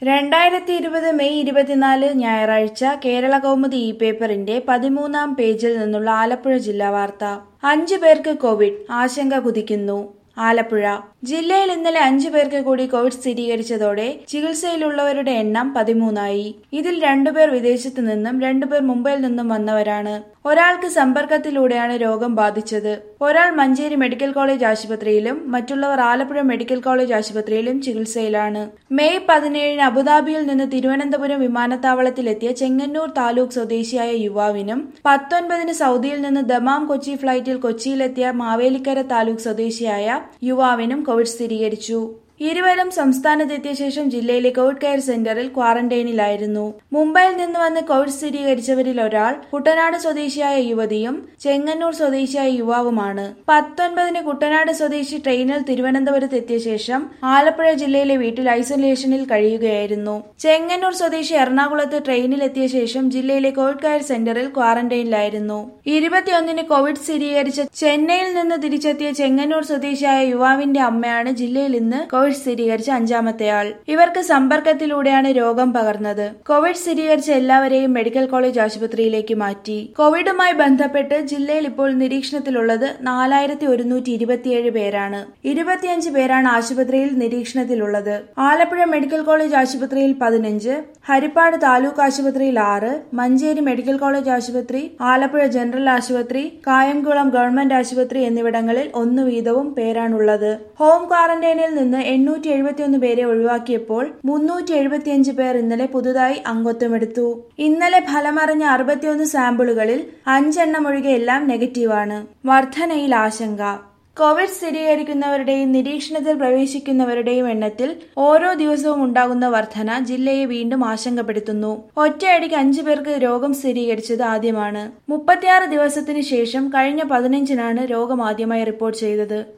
രണ്ടായിരത്തി ഇരുപത് മെയ് ഇരുപത്തിനാല് ഞായറാഴ്ച കേരള കൗമുദി ഇ പേപ്പറിന്റെ പതിമൂന്നാം പേജിൽ നിന്നുള്ള ആലപ്പുഴ ജില്ലാ വാർത്ത അഞ്ചു പേർക്ക് കോവിഡ് ആശങ്ക കുതിക്കുന്നു ആലപ്പുഴ ജില്ലയിൽ ഇന്നലെ അഞ്ചു പേർക്ക് കൂടി കോവിഡ് സ്ഥിരീകരിച്ചതോടെ ചികിത്സയിലുള്ളവരുടെ എണ്ണം പതിമൂന്നായി ഇതിൽ രണ്ടുപേർ വിദേശത്തു നിന്നും രണ്ടുപേർ മുംബൈയിൽ നിന്നും വന്നവരാണ് ഒരാൾക്ക് സമ്പർക്കത്തിലൂടെയാണ് രോഗം ബാധിച്ചത് ഒരാൾ മഞ്ചേരി മെഡിക്കൽ കോളേജ് ആശുപത്രിയിലും മറ്റുള്ളവർ ആലപ്പുഴ മെഡിക്കൽ കോളേജ് ആശുപത്രിയിലും ചികിത്സയിലാണ് മെയ് പതിനേഴിന് അബുദാബിയിൽ നിന്ന് തിരുവനന്തപുരം വിമാനത്താവളത്തിലെത്തിയ ചെങ്ങന്നൂർ താലൂക്ക് സ്വദേശിയായ യുവാവിനും പത്തൊൻപതിന് സൗദിയിൽ നിന്ന് ദമാം കൊച്ചി ഫ്ലൈറ്റിൽ കൊച്ചിയിലെത്തിയ മാവേലിക്കര താലൂക്ക് സ്വദേശിയായ യുവാവിനും കോവിഡ് സ്ഥിരീകരിച്ചു ഇരുവരും സംസ്ഥാനത്തെത്തിയ ശേഷം ജില്ലയിലെ കോവിഡ് കെയർ സെന്ററിൽ ക്വാറന്റൈനിലായിരുന്നു മുംബൈയിൽ നിന്ന് വന്ന് കോവിഡ് സ്ഥിരീകരിച്ചവരിൽ ഒരാൾ കുട്ടനാട് സ്വദേശിയായ യുവതിയും ചെങ്ങന്നൂർ സ്വദേശിയായ യുവാവുമാണ് പത്തൊൻപതിന് കുട്ടനാട് സ്വദേശി ട്രെയിനിൽ തിരുവനന്തപുരത്ത് എത്തിയ ശേഷം ആലപ്പുഴ ജില്ലയിലെ വീട്ടിൽ ഐസൊലേഷനിൽ കഴിയുകയായിരുന്നു ചെങ്ങന്നൂർ സ്വദേശി എറണാകുളത്ത് ട്രെയിനിൽ എത്തിയ ശേഷം ജില്ലയിലെ കോവിഡ് കെയർ സെന്ററിൽ ക്വാറന്റൈനിലായിരുന്നു ഇരുപത്തിയൊന്നിന് കോവിഡ് സ്ഥിരീകരിച്ച ചെന്നൈയിൽ നിന്ന് തിരിച്ചെത്തിയ ചെങ്ങന്നൂർ സ്വദേശിയായ യുവാവിന്റെ അമ്മയാണ് ജില്ലയിൽ ഇന്ന് കോവിഡ് സ്ഥിരീകരിച്ച അഞ്ചാമത്തെയാൾ ഇവർക്ക് സമ്പർക്കത്തിലൂടെയാണ് രോഗം പകർന്നത് കോവിഡ് സ്ഥിരീകരിച്ച എല്ലാവരെയും മെഡിക്കൽ കോളേജ് ആശുപത്രിയിലേക്ക് മാറ്റി കോവിഡുമായി ബന്ധപ്പെട്ട് ജില്ലയിൽ ഇപ്പോൾ നിരീക്ഷണത്തിലുള്ളത് നാലായിരത്തി ഒരുന്നൂറ്റി ഇരുപത്തിയേഴ് പേരാണ് ഇരുപത്തിയഞ്ച് പേരാണ് ആശുപത്രിയിൽ നിരീക്ഷണത്തിലുള്ളത് ആലപ്പുഴ മെഡിക്കൽ കോളേജ് ആശുപത്രിയിൽ പതിനഞ്ച് ഹരിപ്പാട് താലൂക്ക് ആശുപത്രിയിൽ ആറ് മഞ്ചേരി മെഡിക്കൽ കോളേജ് ആശുപത്രി ആലപ്പുഴ ജനറൽ ആശുപത്രി കായംകുളം ഗവൺമെന്റ് ആശുപത്രി എന്നിവിടങ്ങളിൽ ഒന്ന് വീതവും പേരാണുള്ളത് ഹോം ക്വാറന്റൈനിൽ നിന്ന് എണ്ണൂറ്റി എഴുപത്തിയൊന്ന് പേരെ ഒഴിവാക്കിയപ്പോൾ മുന്നൂറ്റി എഴുപത്തിയഞ്ച് പേർ ഇന്നലെ പുതുതായി അംഗത്വമെടുത്തു ഇന്നലെ ഫലമറിഞ്ഞ അറുപത്തിയൊന്ന് സാമ്പിളുകളിൽ അഞ്ചെണ്ണം ഒഴികെ എല്ലാം നെഗറ്റീവാണ് വർധനയിൽ ആശങ്ക കോവിഡ് സ്ഥിരീകരിക്കുന്നവരുടെയും നിരീക്ഷണത്തിൽ പ്രവേശിക്കുന്നവരുടെയും എണ്ണത്തിൽ ഓരോ ദിവസവും ഉണ്ടാകുന്ന വർധന ജില്ലയെ വീണ്ടും ആശങ്കപ്പെടുത്തുന്നു ഒറ്റയടിക്ക് അഞ്ചു പേർക്ക് രോഗം സ്ഥിരീകരിച്ചത് ആദ്യമാണ് മുപ്പത്തിയാറ് ദിവസത്തിന് ശേഷം കഴിഞ്ഞ പതിനഞ്ചിനാണ് രോഗം ആദ്യമായി റിപ്പോർട്ട് ചെയ്തത്